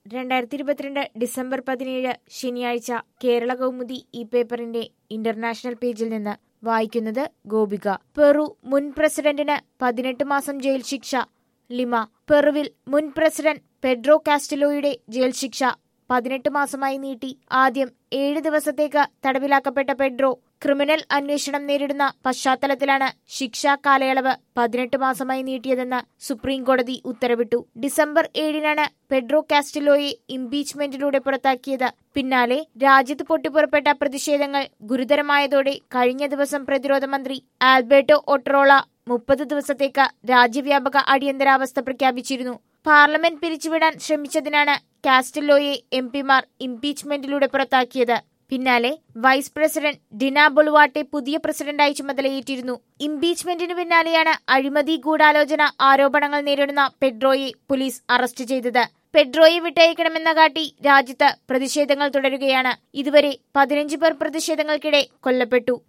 രണ്ടായിരത്തി ഇരുപത്തിരണ്ട് ഡിസംബർ പതിനേഴ് ശനിയാഴ്ച കേരള കൗമുദി ഈ പേപ്പറിന്റെ ഇന്റർനാഷണൽ പേജിൽ നിന്ന് വായിക്കുന്നത് ഗോപിക പെറു മുൻ പ്രസിഡന്റിന് പതിനെട്ട് മാസം ജയിൽ ശിക്ഷ ലിമ പെറുവിൽ മുൻ പ്രസിഡന്റ് പെഡ്രോ കാസ്റ്റലോയുടെ ജയിൽ ശിക്ഷ പതിനെട്ട് മാസമായി നീട്ടി ആദ്യം ഏഴ് ദിവസത്തേക്ക് തടവിലാക്കപ്പെട്ട പെഡ്രോ ക്രിമിനൽ അന്വേഷണം നേരിടുന്ന പശ്ചാത്തലത്തിലാണ് ശിക്ഷാ കാലയളവ് പതിനെട്ട് മാസമായി നീട്ടിയതെന്ന് സുപ്രീം കോടതി ഉത്തരവിട്ടു ഡിസംബർ ഏഴിനാണ് പെഡ്രോ കാസ്റ്റിലോയെ ഇംപീച്ച്മെന്റിലൂടെ പുറത്താക്കിയത് പിന്നാലെ രാജ്യത്ത് പൊട്ടിപ്പുറപ്പെട്ട പ്രതിഷേധങ്ങൾ ഗുരുതരമായതോടെ കഴിഞ്ഞ ദിവസം പ്രതിരോധ മന്ത്രി ആൽബർട്ടോ ഒട്രോള മുപ്പത് ദിവസത്തേക്ക് രാജ്യവ്യാപക അടിയന്തരാവസ്ഥ പ്രഖ്യാപിച്ചിരുന്നു പാർലമെന്റ് പിരിച്ചുവിടാൻ ശ്രമിച്ചതിനാണ് കാസ്റ്റലോയെ എം പിമാർ ഇംപീച്ച്മെന്റിലൂടെ പുറത്താക്കിയത് പിന്നാലെ വൈസ് പ്രസിഡന്റ് ഡിന ബൊളുവാട്ടെ പുതിയ പ്രസിഡന്റായി ചുമതലയേറ്റിരുന്നു ഇംപീച്ച്മെന്റിന് പിന്നാലെയാണ് അഴിമതി ഗൂഢാലോചന ആരോപണങ്ങൾ നേരിടുന്ന പെഡ്രോയെ പോലീസ് അറസ്റ്റ് ചെയ്തത് പെഡ്രോയെ വിട്ടയക്കണമെന്ന കാട്ടി രാജ്യത്ത് പ്രതിഷേധങ്ങൾ തുടരുകയാണ് ഇതുവരെ പതിനഞ്ച് പേർ പ്രതിഷേധങ്ങൾക്കിടെ കൊല്ലപ്പെട്ടു